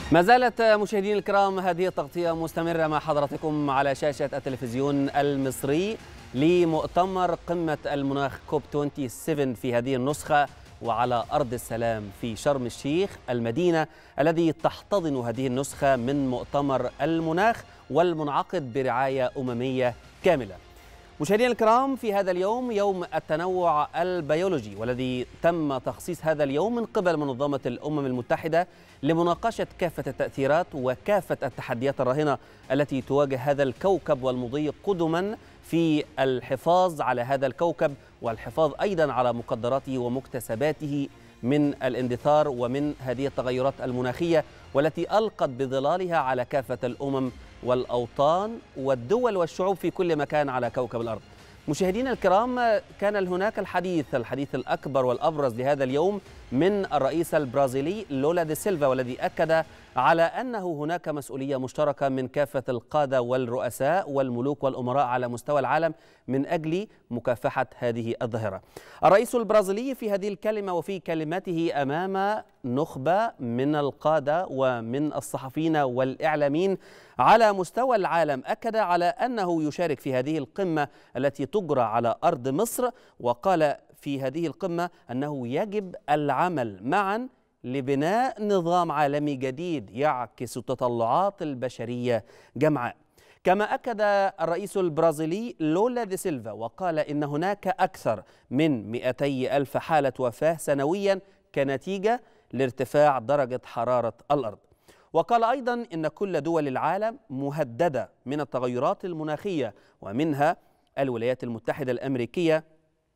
ما زالت مشاهدينا الكرام هذه التغطية مستمرة مع حضراتكم على شاشة التلفزيون المصري لمؤتمر قمة المناخ كوب 27 في هذه النسخة وعلى أرض السلام في شرم الشيخ المدينة الذي تحتضن هذه النسخة من مؤتمر المناخ والمنعقد برعاية أممية كاملة مشاهدينا الكرام في هذا اليوم يوم التنوع البيولوجي والذي تم تخصيص هذا اليوم من قبل منظمة الأمم المتحدة لمناقشة كافة التأثيرات وكافة التحديات الراهنة التي تواجه هذا الكوكب والمضي قدما في الحفاظ على هذا الكوكب والحفاظ أيضا على مقدراته ومكتسباته من الاندثار ومن هذه التغيرات المناخية والتي ألقت بظلالها على كافة الأمم والأوطان والدول والشعوب في كل مكان على كوكب الأرض مشاهدينا الكرام كان هناك الحديث الحديث الأكبر والأبرز لهذا اليوم من الرئيس البرازيلي لولا دي سيلفا والذي أكد على أنه هناك مسؤولية مشتركة من كافة القادة والرؤساء والملوك والأمراء على مستوى العالم من أجل مكافحة هذه الظاهرة الرئيس البرازيلي في هذه الكلمة وفي كلماته أمام نخبة من القادة ومن الصحفيين والإعلاميين على مستوى العالم أكد على أنه يشارك في هذه القمة التي تجرى على أرض مصر وقال في هذه القمة أنه يجب العمل معا لبناء نظام عالمي جديد يعكس تطلعات البشرية جمعاء كما أكد الرئيس البرازيلي لولا دي سيلفا وقال إن هناك أكثر من 200 ألف حالة وفاة سنويا كنتيجة لارتفاع درجة حرارة الأرض وقال أيضا إن كل دول العالم مهددة من التغيرات المناخية ومنها الولايات المتحدة الأمريكية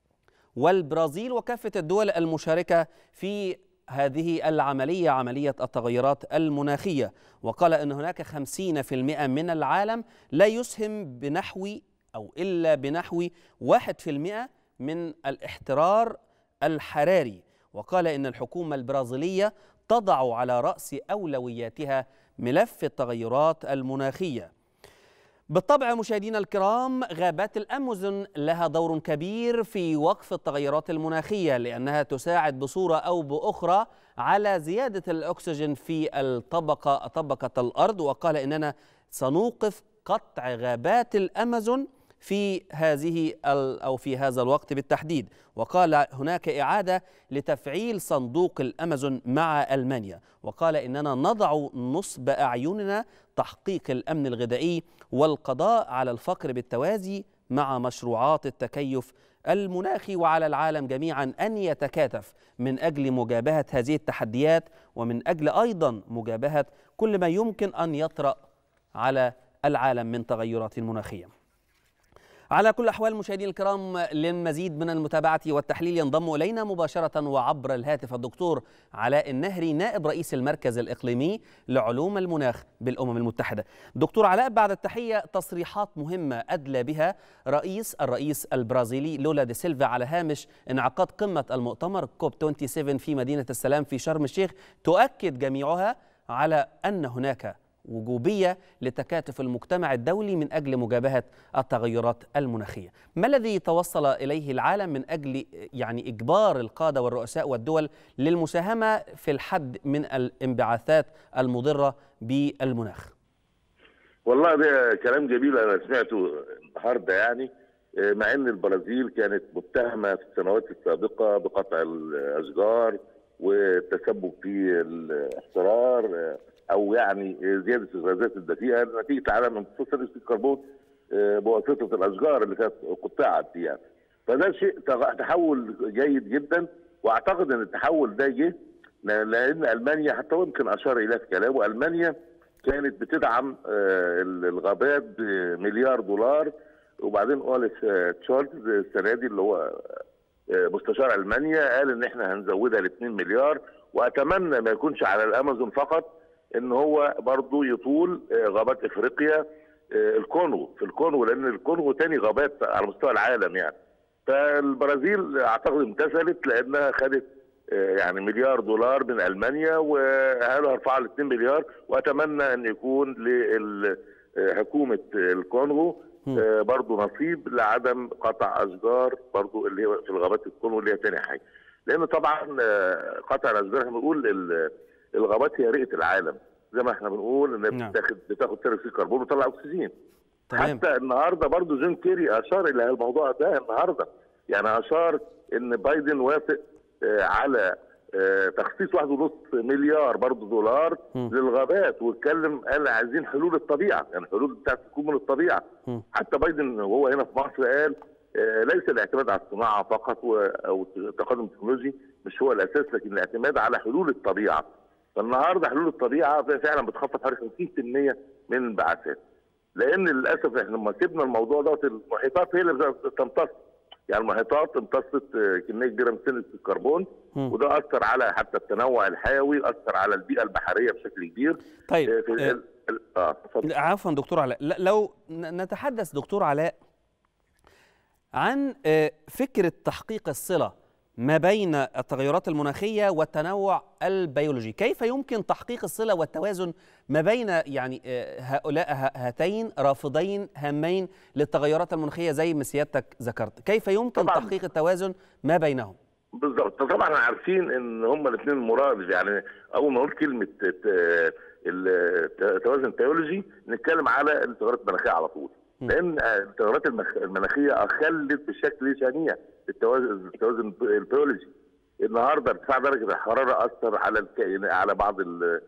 والبرازيل وكافة الدول المشاركة في هذه العملية عملية التغيرات المناخية وقال أن هناك 50% من العالم لا يسهم بنحو أو إلا بنحو 1% من الاحترار الحراري وقال إن الحكومة البرازيلية تضع على رأس أولوياتها ملف التغيرات المناخية بالطبع مشاهدينا الكرام غابات الأمازون لها دور كبير في وقف التغيرات المناخية لأنها تساعد بصورة أو بأخرى على زيادة الأكسجين في الطبقة طبقة الأرض وقال إننا سنوقف قطع غابات الأمازون في هذه أو في هذا الوقت بالتحديد وقال هناك إعادة لتفعيل صندوق الأمازون مع ألمانيا وقال إننا نضع نصب أعيننا تحقيق الأمن الغذائي والقضاء على الفقر بالتوازي مع مشروعات التكيف المناخي وعلى العالم جميعا أن يتكاتف من أجل مجابهة هذه التحديات ومن أجل أيضا مجابهة كل ما يمكن أن يطرأ على العالم من تغيرات مناخيه على كل الأحوال مشاهدينا الكرام للمزيد من المتابعة والتحليل ينضم إلينا مباشرة وعبر الهاتف الدكتور علاء النهري نائب رئيس المركز الإقليمي لعلوم المناخ بالأمم المتحدة دكتور علاء بعد التحية تصريحات مهمة أدلى بها رئيس الرئيس البرازيلي لولا دي سيلفا على هامش انعقاد قمة المؤتمر كوب 27 في مدينة السلام في شرم الشيخ تؤكد جميعها على أن هناك وجوبية لتكاتف المجتمع الدولي من أجل مجابهة التغيرات المناخية ما الذي توصل إليه العالم من أجل يعني إجبار القادة والرؤساء والدول للمساهمة في الحد من الانبعاثات المضرة بالمناخ والله ده كلام جميل أنا سمعته النهاردة يعني مع أن البرازيل كانت متهمة في السنوات السابقة بقطع الأشجار والتسبب في الاحترار او يعني زياده الغازات الدفيئه نتيجه عدم امتصاص ثاني الكربون بواسطه الاشجار اللي كانت قطعت دي يعني. فده شيء تحول جيد جدا واعتقد ان التحول ده جه لان المانيا حتى يمكن اشار اليه في كلامه المانيا كانت بتدعم الغابات بمليار دولار وبعدين اوليس تشارلز السنه دي اللي هو مستشار المانيا قال ان احنا هنزودها ل 2 مليار واتمنى ما يكونش على الامازون فقط ان هو برضه يطول غابات افريقيا الكونغو في الكونغو لان الكونغو تاني غابات على مستوى العالم يعني فالبرازيل اعتقد امتثلت لانها خدت يعني مليار دولار من المانيا وقالوا هرفعها ل 2 مليار واتمنى ان يكون لحكومه الكونغو برضه نصيب لعدم قطع اشجار برضه اللي هي في الغابات الكونغو اللي هي تاني حاجه لان طبعا قطع الاشجار احنا بنقول الغابات هي رئه العالم زي ما احنا بنقول ان نعم. بتاخد بتاخد ثاني اكسيد الكربون وتطلع اكسجين تمام حتى النهارده برضو جون كيري اشار الى الموضوع ده النهارده يعني اشار ان بايدن وافق آه، على آه، تخصيص واحد ونص مليار برضو دولار مم. للغابات واتكلم قال عايزين حلول الطبيعه يعني حلول بتاعت تكون من الطبيعه مم. حتى بايدن وهو هنا في مصر قال آه، ليس الاعتماد على الصناعه فقط و- او التقدم التكنولوجي مش هو الاساس لكن الاعتماد على حلول الطبيعه فالنهارده حلول الطبيعه فعلا بتخفض حوالي 50% من الانبعاثات لان للاسف احنا لما سيبنا الموضوع دوت المحيطات هي اللي بتمتص يعني المحيطات امتصت آه، كميه كبيره من ثاني أكسيد الكربون مم. وده اثر على حتى التنوع الحيوي اثر على البيئه البحريه بشكل كبير طيب آه، في آه، ال- ال- اه اتفضل عفوا دكتور علاء لا- لو ن- نتحدث دكتور علاء عن آه، فكرة تحقيق الصلة ما بين التغيرات المناخية والتنوع البيولوجي كيف يمكن تحقيق الصلة والتوازن ما بين يعني آه، هؤلاء ه- هاتين رافضين هامين للتغيرات المناخية زي ما سيادتك ذكرت كيف يمكن طبعاً. تحقيق التوازن ما بينهم بالظبط طبعا عارفين ان هما الاثنين مرادف يعني اول ما نقول كلمه ت- ال- التوازن البيولوجي نتكلم على التغيرات المناخيه على طول م. لان التغيرات المخ- المناخيه اخلت بشكل شنيع التوازن التوازن البيولوجي النهارده ارتفاع درجه الحراره اثر على الكائن على بعض ال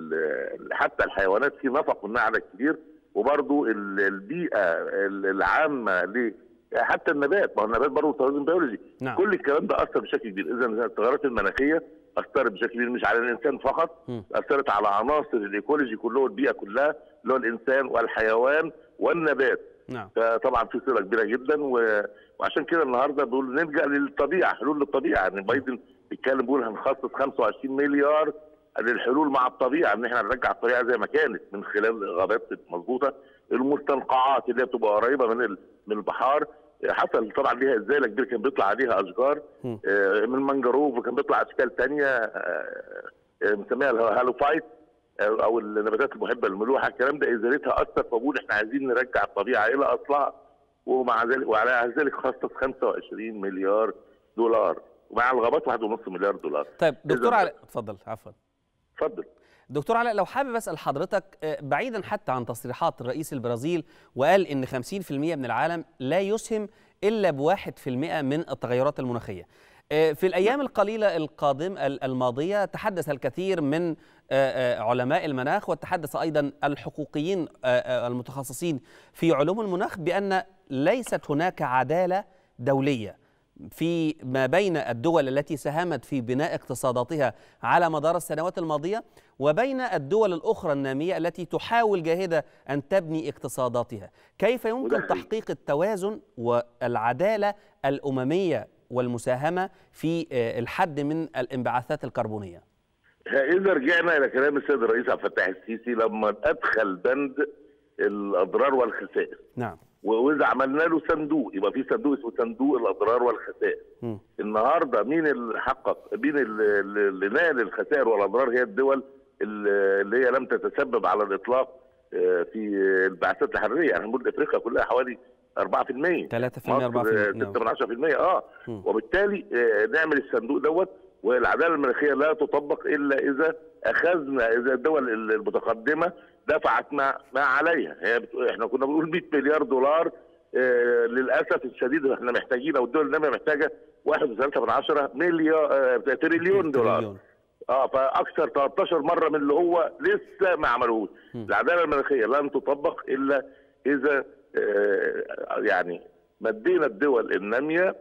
ال حتى الحيوانات في نفق منها عدد كبير وبرضو ال- البيئه ال- العامه ل حتى النبات ما هو النبات برضه توازن بيولوجي نعم. كل الكلام ده اثر بشكل كبير اذا التغيرات المناخيه اثرت بشكل كبير مش على الانسان فقط م. اثرت على عناصر الايكولوجي كله البيئه كلها اللي هو الانسان والحيوان والنبات نعم فطبعا في صله كبيره جدا و... وعشان كده النهارده بيقول نلجا للطبيعه حلول للطبيعه يعني بايدن بيتكلم بيقول هنخصص 25 مليار للحلول مع الطبيعه ان احنا نرجع الطبيعه زي ما كانت من خلال غابات مظبوطه المستنقعات اللي هي بتبقى قريبه من ال... من البحار حصل طبعا ليها ازاله كبيره كان بيطلع عليها اشجار م. آه، من المنجروف وكان بيطلع اشكال ثانيه بنسميها الهالوفايت آه، او النباتات المحبه للملوحه الكلام ده ازالتها اثر فبقول احنا عايزين نرجع الطبيعه الى اصلها ومع ذلك وعلى ذلك خصص 25 مليار دولار ومع الغابات 1.5 مليار دولار طيب دكتور إذن- علاء اتفضل عفوا اتفضل دكتور علاء لو حابب اسال حضرتك آه، بعيدا حتى عن تصريحات رئيس البرازيل وقال ان 50% من العالم لا يسهم الا بواحد في المئة من التغيرات المناخيه آه، في الايام القليله القادم ال- الماضيه تحدث الكثير من آه، آه، علماء المناخ وتحدث ايضا الحقوقيين آه، آه، المتخصصين في علوم المناخ بان ليست هناك عداله دوليه في ما بين الدول التي ساهمت في بناء اقتصاداتها على مدار السنوات الماضيه وبين الدول الاخرى الناميه التي تحاول جاهده ان تبني اقتصاداتها، كيف يمكن وده حقيقي. تحقيق التوازن والعداله الامميه والمساهمه في آه، الحد من الانبعاثات الكربونيه؟ إذا رجعنا إلى كلام السيد الرئيس عبد الفتاح السيسي لما أدخل بند الأضرار والخسائر نعم. وإذا عملنا له صندوق يبقى في صندوق اسمه صندوق الأضرار والخسائر مم. النهارده مين اللي حقق مين اللي اللي نال الخسائر والاضرار هي الدول اللي اللي هي لم تتسبب على الاطلاق آه، في البعثات الحراريه يعني هنقول افريقيا كلها حوالي 4% 3% 4% 6 من 10% اه مم. وبالتالي آه، نعمل الصندوق دوت والعداله المناخيه لا تطبق الا اذا اخذنا اذا الدول المتقدمه دفعت ما ما عليها هي بت... احنا كنا بنقول 100 مليار دولار آه للاسف الشديد احنا محتاجين او الدول الناميه محتاجه 1.3 مليار آه تريليون دولار تريليون. اه فاكثر 13 مره من اللي هو لسه ما عملوش م. العداله المناخيه لن تطبق الا اذا آه يعني مدينا الدول الناميه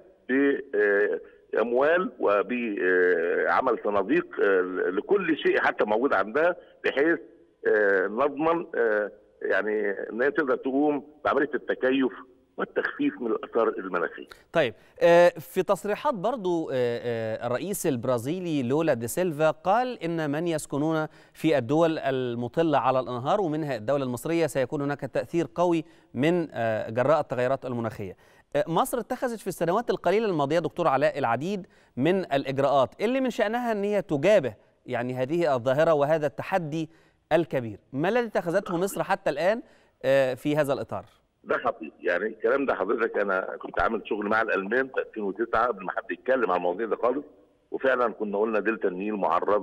باموال وبعمل صناديق آه، لكل شيء حتى موجود عندها بحيث آه، نضمن آه، يعني ان هي تقدر تقوم بعمليه التكيف والتخفيف من الاثار المناخيه. طيب آه، في تصريحات برضو آه، آه، الرئيس البرازيلي لولا دي سيلفا قال إن من يسكنون في الدول المطلة على الأنهار ومنها الدولة المصرية سيكون هناك تأثير قوي من آه، جراء التغيرات المناخية آه، مصر اتخذت في السنوات القليلة الماضية دكتور علاء العديد من الإجراءات اللي من شأنها أن هي تجابه يعني هذه الظاهرة وهذا التحدي الكبير ما الذي اتخذته مصر حتى الآن آه، في هذا الإطار؟ ده حقيقي يعني الكلام ده حضرتك انا كنت عامل شغل مع الالمان في 2009 قبل ما حد يتكلم عن المواضيع ده خالص وفعلا كنا قلنا دلتا النيل معرضه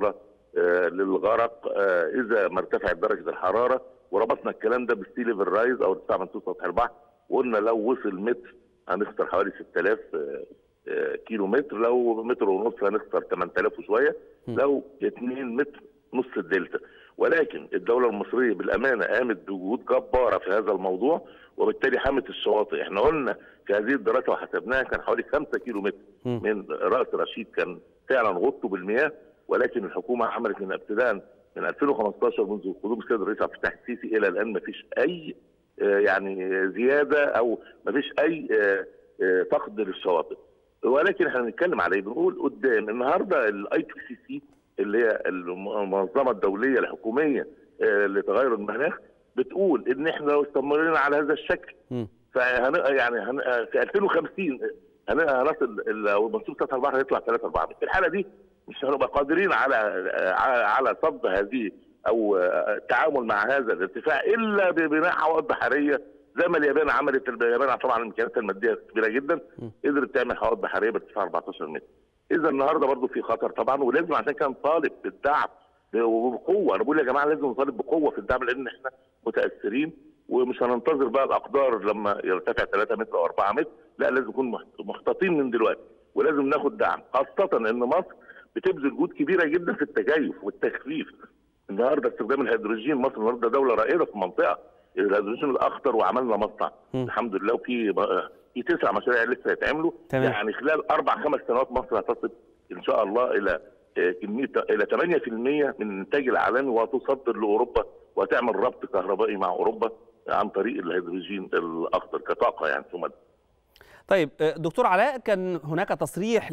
آه، للغرق آه، اذا ما ارتفعت درجه الحراره وربطنا الكلام ده بالسي ليفل رايز او ارتفاع منسوب سطح البحر وقلنا لو وصل متر هنخسر حوالي 6000 آه، آه، كيلو متر لو متر ونص هنخسر 8000 وشويه م. لو 2 متر نص الدلتا ولكن الدوله المصريه بالامانه قامت بجهود جباره في هذا الموضوع وبالتالي حمت الشواطئ احنا قلنا في هذه الدراسه وحسبناها كان حوالي 5 كيلو متر م. من راس رشيد كان فعلا غطوا بالمياه ولكن الحكومه عملت من ابتداء من 2015 منذ قدوم السيد الرئيس عبد الفتاح السيسي الى الان ما فيش اي آه، يعني زياده او ما فيش اي آه، آه، فقد للشواطئ ولكن احنا بنتكلم على ايه؟ بنقول قدام النهارده الاي بي سي سي اللي هي المنظمه الدوليه الحكوميه آه، لتغير المناخ بتقول ان احنا لو استمرينا على هذا الشكل م. فهن يعني هن في 2050 هن- هنصل ال- لو منسوب سطح البحر هيطلع 3 4 متر في الحاله دي مش هنبقى قادرين على على على صد هذه او التعامل مع هذا الارتفاع الا ببناء حوائط بحريه زي ما اليابان عملت اليابان طبعا الامكانيات الماديه كبيره جدا قدرت تعمل حوائط بحريه بارتفاع 14 متر اذا النهارده برضو في خطر طبعا ولازم عشان كده نطالب بالدعم وبقوه انا بقول يا جماعه لازم نطالب بقوه في الدعم لان احنا متاثرين ومش هننتظر بقى الاقدار لما يرتفع 3 متر او 4 متر لا لازم نكون محت- محتاطين من دلوقتي ولازم ناخد دعم خاصه ان مصر بتبذل جهود كبيره جدا في التكيف والتخفيف النهارده استخدام الهيدروجين مصر النهارده دوله رائده في المنطقه الهيدروجين الاخضر وعملنا مصنع م. الحمد لله وفي في تسع مشاريع لسه هيتعملوا تمام. يعني خلال اربع خمس سنوات مصر هتصل ان شاء الله الى آه، كميه الى 8% من الانتاج العالمي وهتصدر لاوروبا وهتعمل ربط كهربائي مع اوروبا عن طريق الهيدروجين الاخضر كطاقه يعني ثم طيب آه، دكتور علاء كان هناك تصريح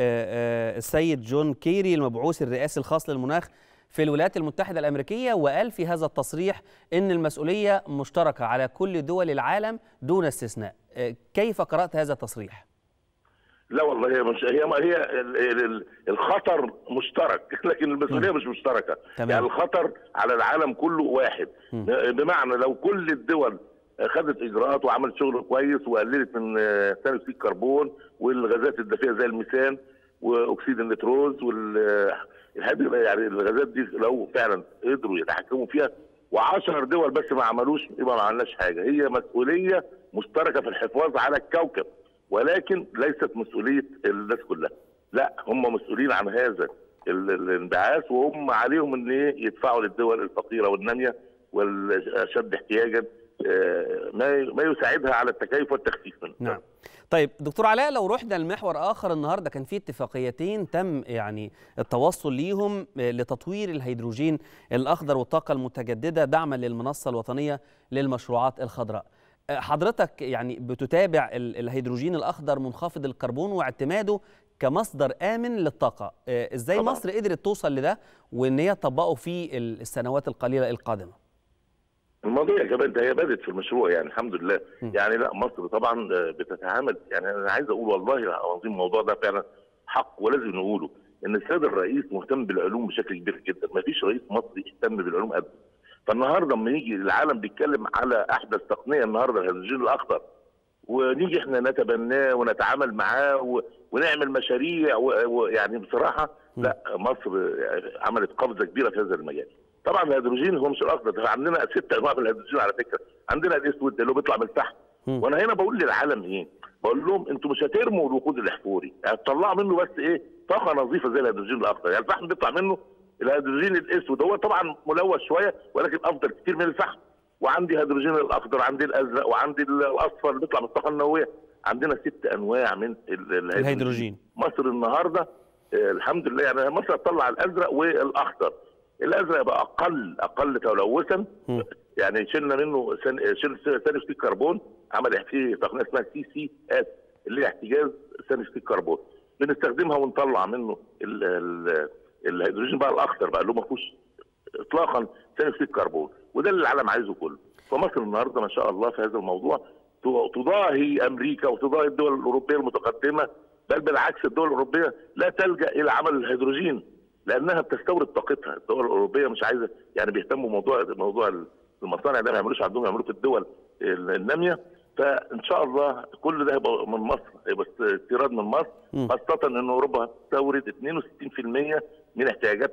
للسيد جون كيري المبعوث الرئاسي الخاص للمناخ في الولايات المتحدة الأمريكية وقال في هذا التصريح إن المسؤولية مشتركة على كل دول العالم دون استثناء آه، كيف قرأت هذا التصريح؟ لا والله هي مش هي هي ال- ال- ال- الخطر مشترك لكن المسؤوليه مش مشتركه تمام. يعني الخطر على العالم كله واحد م. بمعنى لو كل الدول خدت اجراءات وعملت شغل كويس وقللت من آه، ثاني اكسيد الكربون والغازات الدفيئه زي الميثان واكسيد النيتروز وال هذه يعني الغازات دي لو فعلا قدروا يتحكموا فيها و10 دول بس ما عملوش يبقى ما عملناش حاجه هي مسؤوليه مشتركه في الحفاظ على الكوكب ولكن ليست مسؤوليه الناس كلها لا هم مسؤولين عن هذا ال- الانبعاث وهم عليهم ان ايه يدفعوا للدول الفقيره والناميه والاشد احتياجا آه، ما ما يساعدها على التكيف والتخفيف منه نعم طيب دكتور علاء لو رحنا لمحور آخر النهاردة كان في اتفاقيتين تم يعني التوصل ليهم آه، لتطوير الهيدروجين الأخضر والطاقة المتجددة دعما للمنصة الوطنية للمشروعات الخضراء آه، حضرتك يعني بتتابع ال- الهيدروجين الأخضر منخفض الكربون واعتماده كمصدر آمن للطاقة آه، إزاي طبعاً. مصر قدرت توصل لده وإن هي تطبقه في ال- السنوات القليلة القادمة الموضوع كمان ده هي بدت في المشروع يعني الحمد لله م. يعني لا مصر طبعا آه، بتتعامل يعني انا عايز اقول والله العظيم الموضوع ده فعلا حق ولازم نقوله ان السيد الرئيس مهتم بالعلوم بشكل كبير جدا ما فيش رئيس مصري يهتم بالعلوم ابدا فالنهارده لما يجي العالم بيتكلم على احدث تقنيه النهارده الهيدروجين الاخضر ونيجي احنا نتبناه ونتعامل معاه و... ونعمل مشاريع ويعني و... يعني بصراحه م. لا مصر عملت قفزه كبيره في هذا المجال. طبعا الهيدروجين هو مش الاخضر ده عندنا ست انواع من الهيدروجين على فكره عندنا الاسود اللي هو بيطلع من تحت م. وانا هنا بقول للعالم ايه؟ بقول لهم انتوا مش هترموا الوقود الاحفوري هتطلعوا منه بس ايه؟ طاقه نظيفه زي الهيدروجين الاخضر يعني الفحم بيطلع منه الهيدروجين الاسود هو طبعا ملوث شويه ولكن افضل كتير من الفحم وعندي هيدروجين الاخضر عندي الازرق وعندي الاصفر اللي بيطلع من الطاقه النوويه عندنا ست انواع من ال- الهيدروجين مصر النهارده آه، الحمد لله يعني مصر هتطلع الازرق والاخضر الازرق بقى اقل اقل تلوثا م. يعني شلنا منه ثاني شل- ثاني اكسيد الكربون عمل فيه تقنيه اسمها سي سي اس اللي هي احتجاز ثاني اكسيد الكربون بنستخدمها ونطلع منه ال ال الهيدروجين بقى الاخضر بقى اللي هو ما فيهوش اطلاقا ثاني اكسيد الكربون وده اللي العالم عايزه كله فمصر النهارده ما شاء الله في هذا الموضوع ت- تضاهي امريكا وتضاهي الدول الاوروبيه المتقدمه بل بالعكس الدول الاوروبيه لا تلجا الى عمل الهيدروجين لانها بتستورد طاقتها الدول الاوروبيه مش عايزه يعني بيهتموا موضوع موضوع المصانع ده ما يعملوش عندهم يعملوه في الدول الناميه فان شاء الله كل ده هيبقى من مصر هيبقى استيراد من مصر م. خاصه ان اوروبا هتستورد 62% من احتياجاتها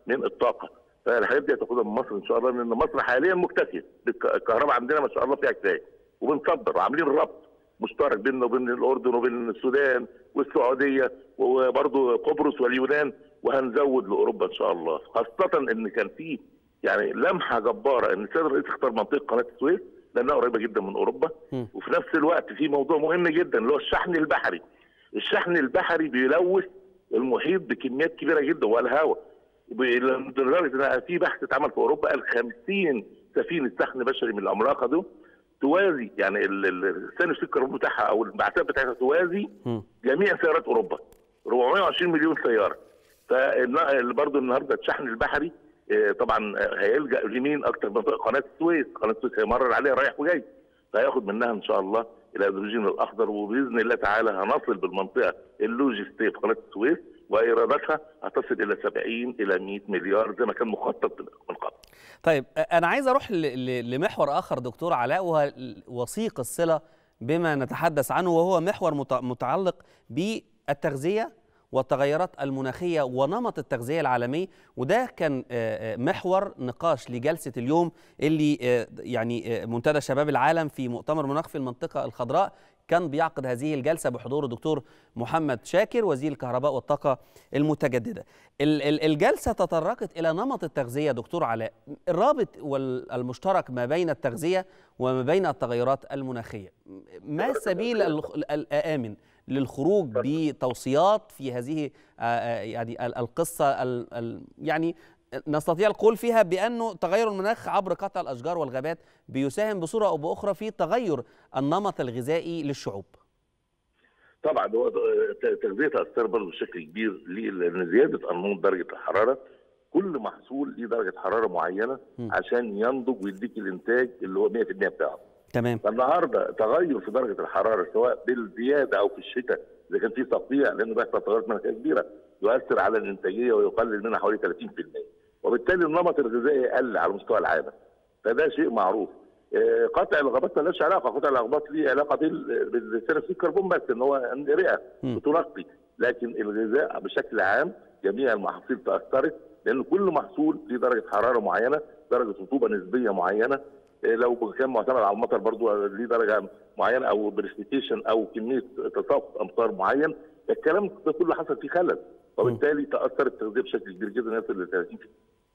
من الطاقه فالحاجات دي هتاخدها من مصر ان شاء الله لان مصر حاليا مكتفيه بالك- الكهرباء عندنا ما شاء الله فيها كفايه وبنصدر وعاملين ربط مشترك بيننا وبين الاردن وبين السودان والسعوديه وبرضه قبرص واليونان وهنزود لاوروبا ان شاء الله خاصه ان كان في يعني لمحه جباره ان السيد الرئيس اختار منطقه قناه السويس لانها قريبه جدا من اوروبا مم. وفي نفس الوقت في موضوع مهم جدا اللي هو الشحن البحري الشحن البحري بيلوث المحيط بكميات كبيره جدا والهواء ب- لدرجه ان في بحث اتعمل في اوروبا قال 50 سفينه شحن بشري من العملاقه دول توازي يعني ال- ال- ثاني اكسيد الكربون بتاعها او الانبعاثات بتاعتها توازي مم. جميع سيارات اوروبا 420 مليون سياره فبرضه النهارده الشحن البحري آه، طبعا آه، هيلجا لمين اكتر منطقه قناه السويس قناه السويس هيمرر عليها رايح وجاي فهياخد منها ان شاء الله الهيدروجين الاخضر وباذن الله تعالى هنصل بالمنطقه اللوجستيه في قناه السويس وايراداتها هتصل الى 70 الى 100 مليار زي ما كان مخطط من قبل طيب أ- انا عايز اروح ل- ل- لمحور اخر دكتور علاء وهو ال- وثيق الصله بما نتحدث عنه وهو محور مت- متعلق بالتغذيه والتغيرات المناخيه ونمط التغذيه العالمي وده كان آه، آه، محور نقاش لجلسه اليوم اللي آه، يعني آه، منتدى شباب العالم في مؤتمر مناخ في المنطقه الخضراء كان بيعقد هذه الجلسه بحضور الدكتور محمد شاكر وزير الكهرباء والطاقه المتجدده. ال- ال- الجلسه تطرقت الى نمط التغذيه دكتور علاء، الرابط والمشترك ما بين التغذيه وما بين التغيرات المناخيه. ما السبيل ال- ال- الآمن للخروج بتوصيات في هذه آه، آه، يعني ال- القصه ال- ال- يعني نستطيع القول فيها بأنه تغير المناخ عبر قطع الأشجار والغابات بيساهم بصورة أو بأخرى في تغير النمط الغذائي للشعوب طبعا هو ت- تغذيه تاثر برضه بشكل كبير ليه؟ لان زياده انماط درجه الحراره كل محصول ليه درجه حراره معينه م. عشان ينضج ويديك الانتاج اللي هو 100% بتاعه. تمام فالنهارده تغير في درجه الحراره سواء بالزياده او في الشتاء اذا كان في تقطيع لانه بيحصل تغيرات مناخيه كبيره يؤثر على الانتاجيه ويقلل منها حوالي 30% وبالتالي النمط الغذائي قل على مستوى العالم فده شيء معروف آه، قطع الغابات مالهاش علاقه قطع الغابات ليه علاقه بال- بالثاني اكسيد الكربون بس ان هو رئه مم. بتنقي لكن الغذاء بشكل عام جميع المحاصيل تاثرت لان كل محصول ليه درجه حراره معينه درجه رطوبه نسبيه معينه إيه لو كان معتمد على المطر برضو ليه درجه معينه او بريسبيتيشن او كميه تساقط امطار معين الكلام ده كله حصل فيه خلل وبالتالي تاثر التغذيه بشكل كبير جدا يصل ل 30%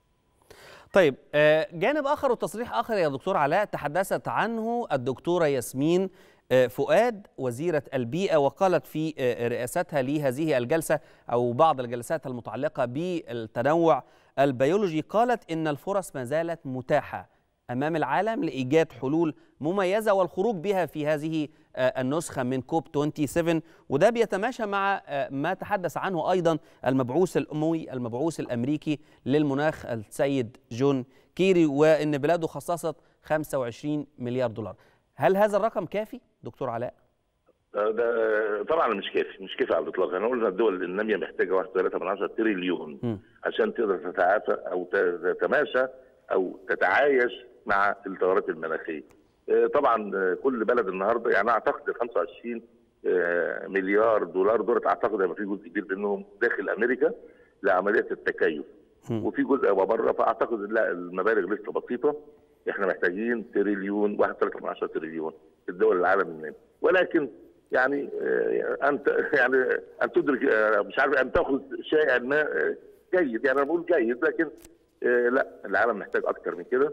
طيب آه، جانب آخر وتصريح آخر يا دكتور علاء تحدثت عنه الدكتورة ياسمين آه، فؤاد وزيرة البيئة وقالت في آه، رئاستها لهذه الجلسة أو بعض الجلسات المتعلقة بالتنوع البيولوجي قالت إن الفرص ما زالت متاحة أمام العالم لإيجاد حلول مميزة والخروج بها في هذه آه، النسخة من كوب 27 وده بيتماشى مع آه، ما تحدث عنه أيضا المبعوث الأموي المبعوث الأمريكي للمناخ السيد جون كيري وإن بلاده خصصت 25 مليار دولار هل هذا الرقم كافي دكتور علاء؟ آه، ده طبعا مش كافي مش كافي على الاطلاق احنا قلنا الدول الناميه محتاجه 1.3 تريليون مم. عشان تقدر تتعافى او تتماشى او تتعايش مع التغيرات المناخيه. آه، طبعا آه، كل بلد النهارده يعني اعتقد ال 25 آه، مليار دولار دول اعتقد هيبقى في جزء كبير منهم داخل امريكا لعمليه التكيف مم. وفي جزء هيبقى بره فاعتقد لا المبالغ لسه بسيطه احنا محتاجين تريليون 1.3 تريليون في الدول العالم النامي ولكن يعني آه، انت يعني ان تدرك آه، مش عارف ان تاخذ شيئا ما آه، جيد يعني انا بقول جيد لكن آه، لا العالم محتاج اكتر من كده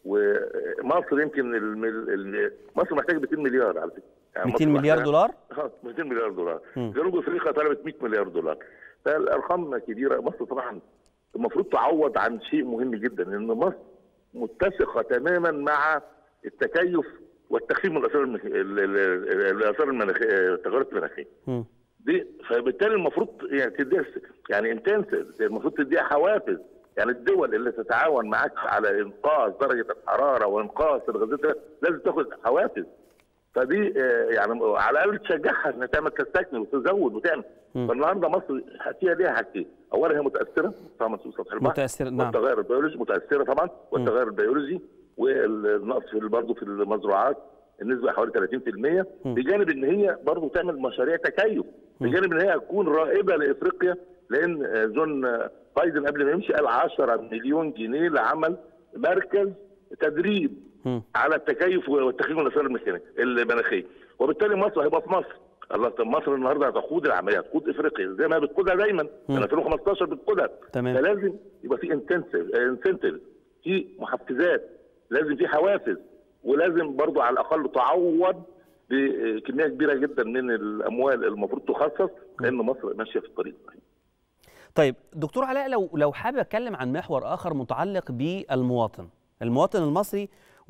ومصر يمكن الم- ال- مصر محتاجه 200 مليار على فكره يعني 200 مصر مليار محتاجة- دولار؟ اه 200 مليار دولار مم. جنوب افريقيا طلبت 100 مليار دولار فالارقام كبيره مصر طبعا المفروض تعوض عن شيء مهم جدا ان مصر متسقه تماما مع التكيف والتخفيف من الاثار المخ... ال- ال- ال- الاثار المناخيه التغيرات المناخيه مم. دي فبالتالي المفروض يعني تديها يعني انتنس المفروض تديها حوافز يعني الدول اللي تتعاون معاك على انقاذ درجه الحراره وانقاذ الغازات لازم تاخد حوافز فدي آه، يعني على الاقل تشجعها انها تعمل تستكمل وتزود وتعمل مم. فالنهارده مصر فيها ليها حاجتين اولا هي متاثره طبعا في سطح البحر متأثرة، نعم. والتغير البيولوجي متاثره طبعا والتغير البيولوجي والنقص في برضه في المزروعات النسبه حوالي 30% بجانب ان هي برضه تعمل مشاريع تكيف بجانب ان هي تكون رائده لافريقيا لان آه، جون آه، بايدن قبل ما يمشي قال 10 مليون جنيه لعمل مركز تدريب مم. على التكيف والتخفيف من الاثار الميكانيكيه المناخيه وبالتالي مصر هيبقى في مصر الله طب مصر النهارده هتقود العمليه هتقود افريقيا زي ما بتقودها دايما من 2015 بتقودها تمام. فلازم يبقى في انتنسيف انسنتيف في محفزات لازم في حوافز ولازم برضو على الاقل تعوض بكميه كبيره جدا من الاموال المفروض تخصص لان مصر ماشيه في الطريق الصحيح طيب دكتور علاء لو لو حابب اتكلم عن محور اخر متعلق بالمواطن المواطن المصري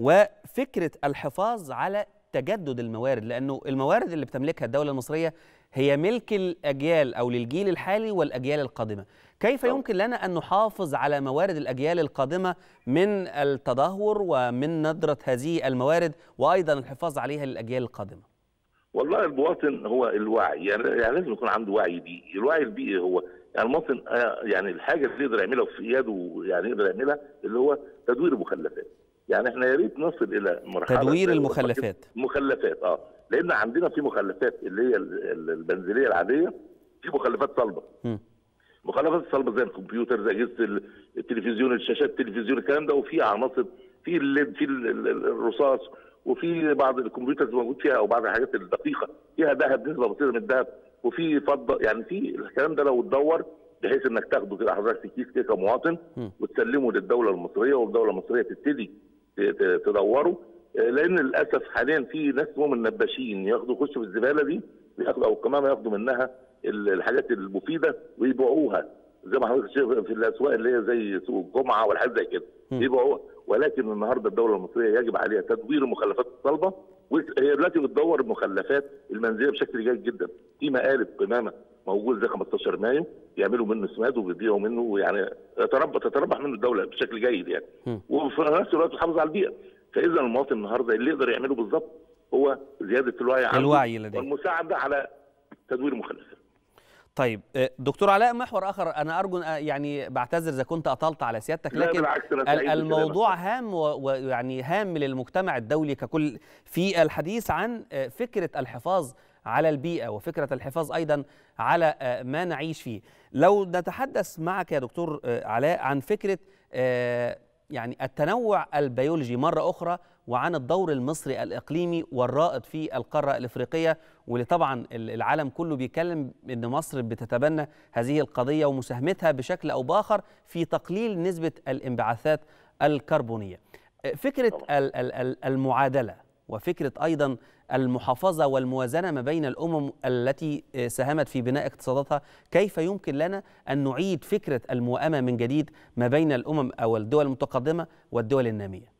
وفكره الحفاظ على تجدد الموارد لانه الموارد اللي بتملكها الدوله المصريه هي ملك الاجيال او للجيل الحالي والاجيال القادمه كيف يمكن لنا ان نحافظ على موارد الاجيال القادمه من التدهور ومن ندره هذه الموارد وايضا الحفاظ عليها للاجيال القادمه والله المواطن هو الوعي يعني, يعني لازم يكون عنده وعي بيئي الوعي البيئي هو يعني المواطن آه، يعني الحاجه اللي يقدر يعملها في ايده يعني يقدر يعملها اللي هو تدوير المخلفات يعني احنا يا ريت نصل الى مرحله تدوير المخلفات. مخلفات اه لان عندنا في مخلفات اللي هي ال- ال- البنزينيه العاديه في مخلفات صلبه مم. مخلفات صلبه زي الكمبيوتر زي اجهزه ال- التلفزيون الشاشات التلفزيون الكلام ده وفي عناصر في الليد في ال- ال- ال- الرصاص وفي بعض الكمبيوتر موجود فيها او بعض الحاجات الدقيقه فيها ذهب نسبه بسيطه من الذهب وفي فضه يعني في الكلام ده لو اتدور بحيث انك تاخده كده حضرتك في كيس كده كمواطن وتسلمه للدوله المصريه والدوله المصريه تبتدي ت- ت- تدوره آه، لان للاسف حاليا في ناس هم النباشين ياخدوا يخشوا في الزباله دي وياخدوا او كمان ياخدوا منها ال- الحاجات المفيده ويبيعوها زي ما حضرتك شايف في الاسواق اللي هي زي سوق الجمعه والحاجات زي كده يبيعوها ولكن النهارده الدوله المصريه يجب عليها تدوير المخلفات الصلبه وهي دلوقتي بتدور المخلفات المنزليه بشكل جيد جدا في مقالب قمامه موجود زي 15 مايو يعملوا منه سماد وبيبيعوا منه يعني تتربح تتربح منه الدوله بشكل جيد يعني وفي نفس الوقت تحافظ على البيئه فاذا المواطن النهارده اللي يقدر يعمله بالظبط هو زياده الوعي عنده الوعي لديه. والمساعده على تدوير المخلفات طيب آه، دكتور علاء محور اخر انا ارجو آه، يعني بعتذر اذا كنت اطلت على سيادتك لا لكن بالعكس، أنا ال- سعيد الموضوع هام و- ويعني هام للمجتمع الدولي ككل في الحديث عن آه، فكره الحفاظ على البيئه وفكره الحفاظ ايضا على آه، ما نعيش فيه لو نتحدث معك يا دكتور آه، علاء عن فكره آه، يعني التنوع البيولوجي مره اخرى وعن الدور المصري الاقليمي والرائد في القاره الافريقيه واللي طبعا ال- العالم كله بيتكلم ان مصر بتتبنى هذه القضيه ومساهمتها بشكل او باخر في تقليل نسبه الانبعاثات الكربونيه. فكره ال- ال- ال- المعادله وفكره ايضا المحافظه والموازنه ما بين الامم التي ساهمت في بناء اقتصاداتها، كيف يمكن لنا ان نعيد فكره الموائمه من جديد ما بين الامم او الدول المتقدمه والدول الناميه؟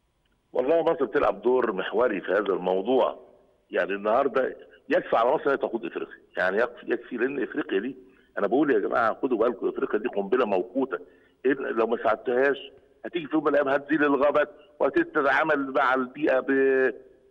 والله مصر بتلعب دور محوري في هذا الموضوع يعني النهارده يكفي على مصر ان هي تقود افريقيا يعني يكفي يكفي لان افريقيا دي انا بقول يا جماعه خدوا بالكم افريقيا دي قنبله موقوته إيه لو ما ساعدتهاش هتيجي في يوم من الايام هتزيل الغابات وهتتعامل مع البيئه ب-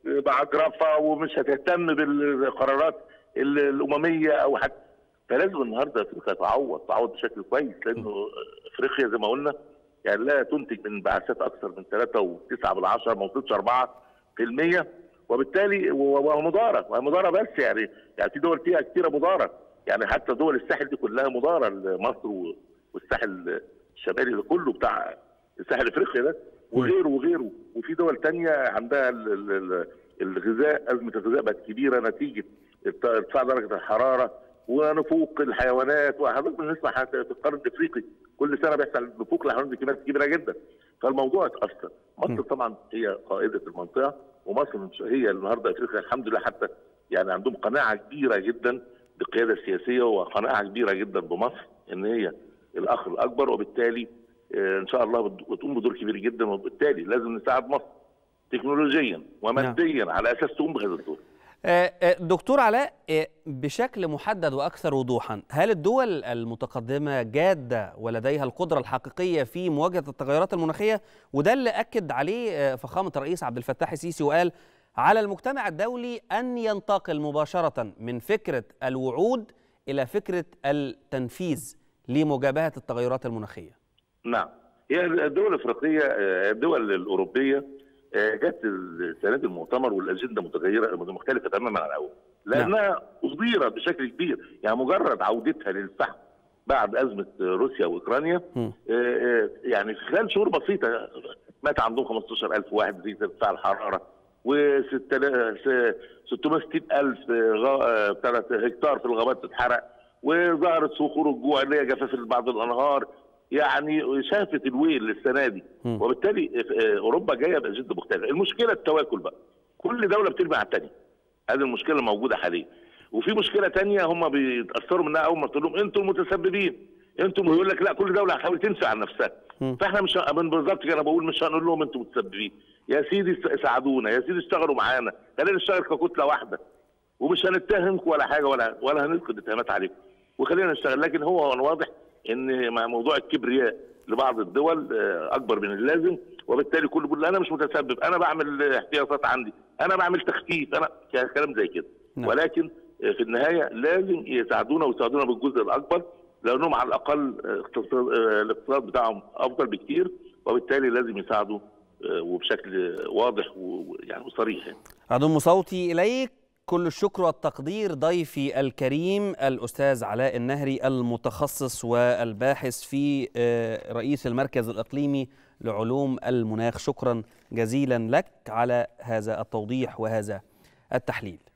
بعجرفه ومش هتهتم بالقرارات ال- الامميه او حتى فلازم النهارده افريقيا تعوض تعوض بشكل كويس لانه افريقيا زي ما قلنا يعني لا تنتج من انبعاثات اكثر من 3 و9 بالعشره ما وصلتش 4 في المية وبالتالي وهو مضاره وهي مضاره بس يعني يعني في دول فيها كثيره مضاره يعني حتى دول الساحل دي كلها مضاره مصر و- والساحل الشمالي ده كله بتاع الساحل الافريقي ده وغيره وغيره وفي دول تانية عندها ال- ال- ال- الغذاء ازمه الغذاء بقت كبيره نتيجه ارت- ارتفاع درجه الحراره ونفوق الحيوانات وحضرتك بنسمع حتى في القرن الافريقي كل سنه بيحصل نفوق الحيوانات بكميات كبيره جدا فالموضوع اتاثر مصر طبعا هي قائده المنطقه ومصر مش- هي النهارده افريقيا الحمد لله حتى يعني عندهم قناعه كبيره جدا بالقياده السياسيه وقناعه كبيره جدا بمصر ان هي الاخ الاكبر وبالتالي آه، ان شاء الله بت- بتقوم بدور كبير جدا وبالتالي لازم نساعد مصر تكنولوجيا وماديا على اساس تقوم بهذا الدور آه، آه، دكتور علاء آه، بشكل محدد واكثر وضوحا هل الدول المتقدمه جاده ولديها القدره الحقيقيه في مواجهه التغيرات المناخيه وده اللي اكد عليه آه، فخامه الرئيس عبد الفتاح السيسي وقال على المجتمع الدولي ان ينتقل مباشره من فكره الوعود الى فكره التنفيذ لمجابهه التغيرات المناخيه نعم هي الدول الافريقيه آه، الدول الاوروبيه آه، جت السنه دي المؤتمر والاجنده متغيره مختلفه تماما عن الاول لانها اصدرت بشكل كبير يعني مجرد عودتها للفحم بعد ازمه روسيا واوكرانيا يعني في خلال شهور بسيطه مات عندهم 15000 واحد زي ارتفاع الحراره و 660000 هكتار في الغابات اتحرق وظهرت صخور الجوع اللي هي جفاف بعض الانهار يعني شافت الويل السنه دي وبالتالي اوروبا جايه باجنده مختلفه المشكله التواكل بقى كل دوله بترمي على الثانيه هذه المشكله الموجوده حاليا وفي مشكله ثانيه هم بيتاثروا منها اول ما تقول لهم انتم المتسببين انتم يقول لك لا كل دوله هتحاول تنسى عن نفسها فاحنا مش من بالظبط كده بقول مش هنقول لهم انتم متسببين يا سيدي ساعدونا يا سيدي اشتغلوا معانا خلينا نشتغل ككتله واحده ومش هنتهمكم ولا حاجه ولا ولا هنلقي اتهامات عليكم وخلينا نشتغل لكن هو واضح ان مع موضوع الكبرياء لبعض الدول اكبر من اللازم وبالتالي كله بيقول انا مش متسبب انا بعمل احتياطات عندي انا بعمل تخفيف انا كلام زي كده نعم. ولكن في النهايه لازم يساعدونا ويساعدونا بالجزء الاكبر لانهم على الاقل الاقتصاد بتاعهم افضل بكتير وبالتالي لازم يساعدوا وبشكل واضح ويعني وصريح يعني. اضم صوتي اليك كل الشكر والتقدير ضيفي الكريم الأستاذ علاء النهري المتخصص والباحث في رئيس المركز الإقليمي لعلوم المناخ شكرا جزيلا لك على هذا التوضيح وهذا التحليل